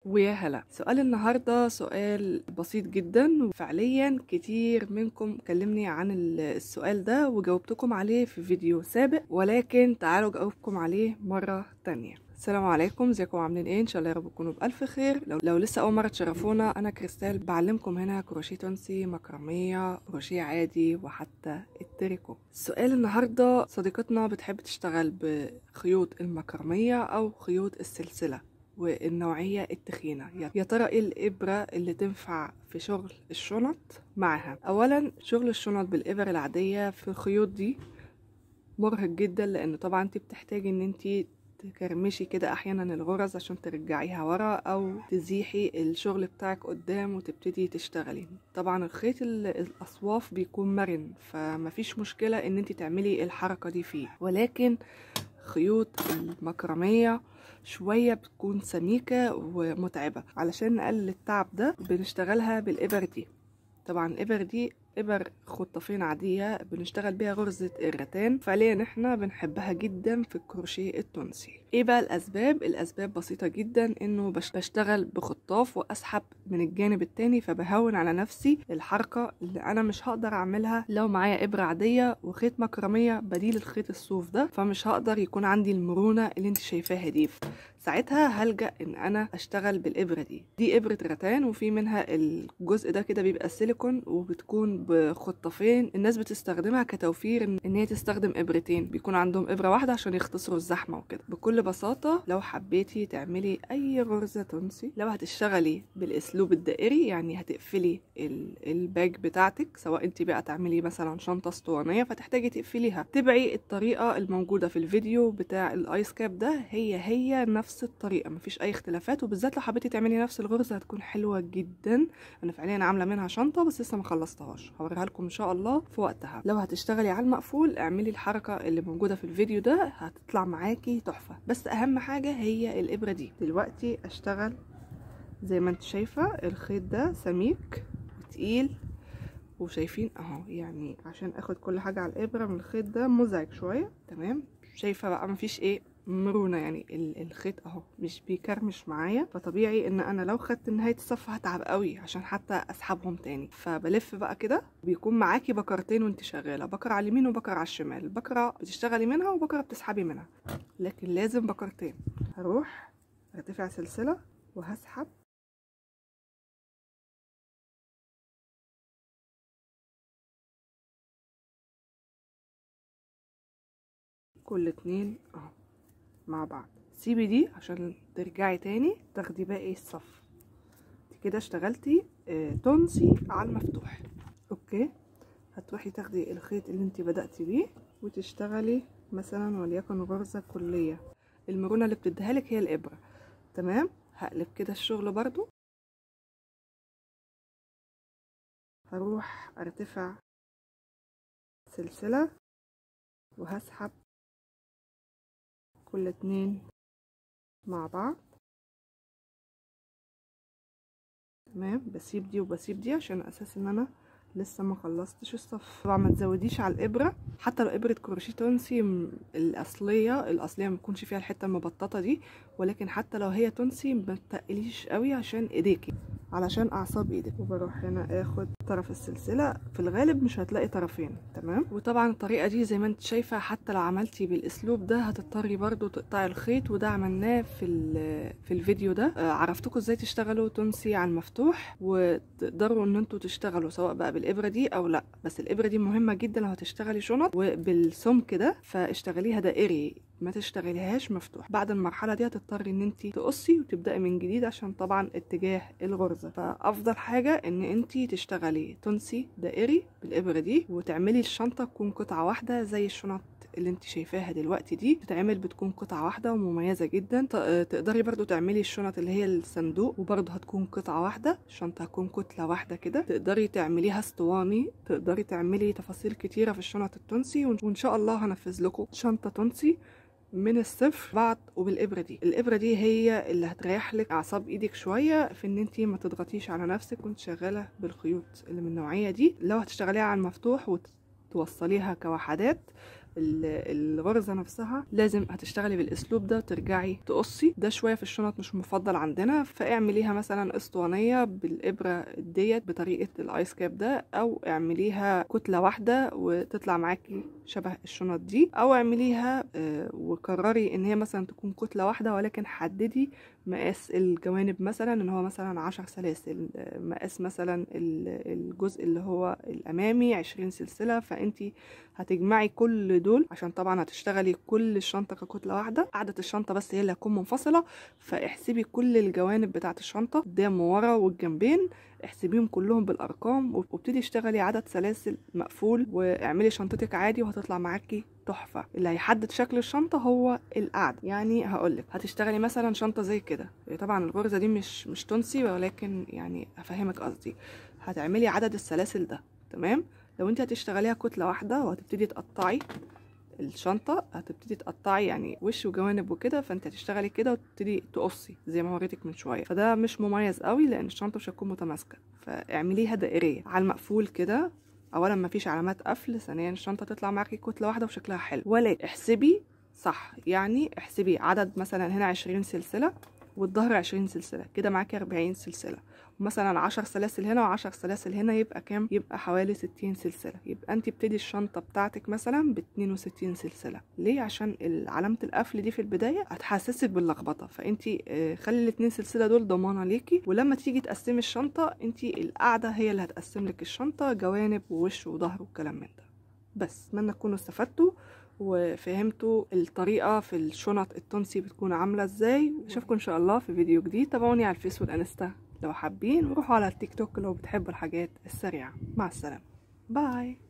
ويا هلا سؤال النهاردة سؤال بسيط جدا وفعليا كتير منكم كلمني عن ال- السؤال ده وجاوبتكم عليه في فيديو سابق ولكن تعالوا جاوبكم عليه مرة تانية السلام عليكم ازيكم عاملين ايه ان شاء الله يا رب تكونوا بالف خير لو, لو لسه اول مره تشرفونا انا كريستال بعلمكم هنا كروشيه تونسي مكرميه كروشيه عادي وحتى التريكو السؤال النهارده صديقتنا بتحب تشتغل بخيوط المكرميه او خيوط السلسله والنوعية التخينة يا- يا ترى ايه الإبرة اللي تنفع في شغل الشنط معها أولا شغل الشنط بالإبر العادية في الخيوط دي مرهق جدا لأن طبعا انت بتحتاجي ان انت تكرمشي كده احيانا الغرز عشان ترجعيها ورا او تزيحي الشغل بتاعك قدام وتبتدي تشتغلي طبعا الخيط ال- الاصواف بيكون مرن فمفيش مشكلة ان انت تعملي الحركة دي فيه ولكن خيوط المكرمية شوية بتكون سميكة ومتعبة علشان نقلل التعب ده بنشتغلها بالإبر دي طبعا الإبر دي إبر خطافين عادية بنشتغل بيها غرزة الرتان فعليا احنا بنحبها جدا في الكروشيه التونسي ايه بقى الأسباب؟ الأسباب بسيطة جدا انه بش- بشتغل بخطاف وأسحب من الجانب التاني فبهون على نفسي الحركة اللي أنا مش هقدر أعملها لو معايا إبرة عادية وخيط مكرمية بديل الخيط الصوف ده فمش هقدر يكون عندي المرونة اللي انت شايفاها دي ساعتها هلجأ ان انا اشتغل بالابرة دي دي ابرة رتان وفي منها الجزء ده كده بيبقى سيليكون وبتكون بخطافين الناس بتستخدمها كتوفير ان إن هي تستخدم ابرتين بيكون عندهم ابرة واحدة عشان يختصروا الزحمة وكده بكل بساطة لو حبيتي تعملي اي غرزة تونسي لو هتشتغلي بالاسلوب الدائري يعني هتقفلي ال- الباج بتاعتك سواء انت بقى تعملي مثلا شنطة اسطوانية فتحتاجي تقفليها تبعي الطريقة الموجودة في الفيديو بتاع الايس كاب ده هي هي نفس الطريقة مفيش اي اختلافات وبالذات لو حبيتي تعملي نفس الغرزة هتكون حلوة جدا انا فعليا عاملة منها شنطة بس لسه ما خلصتهاش هوريها لكم ان شاء الله في وقتها لو هتشتغلي على المقفول اعملي الحركة اللي موجودة في الفيديو ده هتطلع معاكي تحفة بس اهم حاجة هي الابرة دي دلوقتي اشتغل زي ما انت شايفة الخيط ده سميك وتقيل وشايفين اهو يعني عشان اخد كل حاجة على الابرة من الخيط ده مزعج شوية تمام شايفة بقى مفيش ايه مرونة يعني ال- الخيط اهو مش بيكرمش معايا فطبيعي ان انا لو خدت نهاية الصف هتعب قوي عشان حتى اسحبهم تاني فبلف بقى كده بيكون معاكي بكرتين وانت شغالة بكرة على اليمين وبكرة على الشمال بكرة بتشتغلي منها وبكرة بتسحبي منها لكن لازم بكرتين هروح ارتفع سلسلة وهسحب كل اتنين اهو مع بعض سيبي دي عشان ترجعي تاني تاخدي باقي الصف انت كده اشتغلتي اه تونسي على المفتوح اوكي هتروحي تاخدي الخيط اللي انت بدأتي بيه وتشتغلي مثلا وليكن غرزة كلية المرونة اللي بتديها لك هي الإبرة تمام هقلب كده الشغل برضو هروح ارتفع سلسلة وهسحب كل اتنين مع بعض تمام بسيب دي وبسيب دي عشان اساس ان انا لسه ما خلصتش الصف طبعا ما تزوديش على الابره حتى لو ابره كروشيه تونسي م- الاصليه الاصليه ما تكونش فيها الحته المبططه دي ولكن حتى لو هي تونسي ما تقليش قوي عشان ايديكي علشان اعصاب ايدك وبروح هنا اخد طرف السلسله في الغالب مش هتلاقي طرفين تمام وطبعا الطريقه دي زي ما انت شايفه حتى لو عملتي بالاسلوب ده هتضطري برضو تقطعي الخيط وده عملناه في ال- في الفيديو ده آه، عرفتكم ازاي تشتغلوا تونسي على المفتوح وتقدروا ان انتوا تشتغلوا سواء بقى بالابره دي او لا بس الابره دي مهمه جدا لو هتشتغلي شنط وبالسمك ده فاشتغليها دائري ما تشتغليهاش مفتوح بعد المرحله دي هتضطري ان انت تقصي وتبداي من جديد عشان طبعا اتجاه الغرزه فافضل حاجه ان انت تشتغلي تونسي دائري بالابره دي وتعملي الشنطه تكون قطعه واحده زي الشنط اللي انت شايفاها دلوقتي دي بتتعمل بتكون قطعه واحده ومميزه جدا ت- آه، تقدري برضو تعملي الشنط اللي هي الصندوق وبرضو هتكون قطعه واحده الشنطه هتكون كتله واحده كده تقدري تعمليها اسطواني تقدري تعملي تفاصيل كتيره في الشنط التونسي وإن- وان شاء الله هنفذ لكم شنطه تونسي من الصفر بعد وبالابره دي الابره دي هي اللي هتريح لك اعصاب ايدك شويه في ان انت ما تضغطيش على نفسك وانت شغاله بالخيوط اللي من النوعيه دي لو هتشتغليها على المفتوح وتوصليها كوحدات ال- الغرزه نفسها لازم هتشتغلي بالاسلوب ده وترجعي تقصي ده شويه في الشنط مش مفضل عندنا فاعمليها مثلا اسطوانيه بالابره ديت بطريقه الايس كاب ده او اعمليها كتله واحده وتطلع معاكي شبه الشنط دي او اعمليها آه، وقرري ان هي مثلا تكون كتله واحده ولكن حددي مقاس الجوانب مثلا ان هو مثلا عشر سلاسل آه، مقاس مثلا ال- الجزء اللي هو الامامي عشرين سلسله فانتي هتجمعي كل دول عشان طبعا هتشتغلي كل الشنطه ككتله واحده قاعده الشنطه بس هي اللي هتكون منفصله فاحسبي كل الجوانب بتاعه الشنطه قدام وورا والجنبين احسبيهم كلهم بالارقام وابتدي اشتغلي عدد سلاسل مقفول واعملي شنطتك عادي وهتطلع معاكي تحفه اللي هيحدد شكل الشنطه هو القعده يعني هقولك هتشتغلي مثلا شنطه زي كده طبعا الغرزه دي مش مش تونسي ولكن يعني افهمك قصدي هتعملي عدد السلاسل ده تمام لو انت هتشتغليها كتله واحده وهتبتدي تقطعي الشنطه هتبتدي تقطعي يعني وش وجوانب وكده فانت هتشتغلي كده وتبتدي تقصي زي ما وريتك من شويه فده مش مميز قوي لان الشنطه مش هتكون متماسكه فاعمليها دائريه على المقفول كده اولا مفيش علامات قفل ثانيا الشنطه تطلع معاكي كتله واحده وشكلها حلو ولكن احسبي صح يعني احسبي عدد مثلا هنا عشرين سلسله والظهر عشرين سلسله كده معاكي أربعين سلسله مثلا عشر سلاسل هنا وعشر سلاسل هنا يبقى كام يبقى حوالي ستين سلسلة يبقى انت بتدي الشنطة بتاعتك مثلا باتنين وستين سلسلة ليه عشان علامة القفل دي في البداية هتحسسك باللخبطة فانت آه، خلي الاتنين سلسلة دول ضمانة ليكي ولما تيجي تقسمي الشنطة انت القاعدة هي اللي هتقسم لك الشنطة جوانب ووش وظهر والكلام من ده بس اتمنى تكونوا استفدتوا وفهمتوا الطريقة في الشنط التونسي بتكون عاملة ازاي اشوفكم ان شاء الله في فيديو جديد تابعوني على الفيس والانستا لو حابين وروحوا على التيك توك لو بتحبوا الحاجات السريعة مع السلامة باي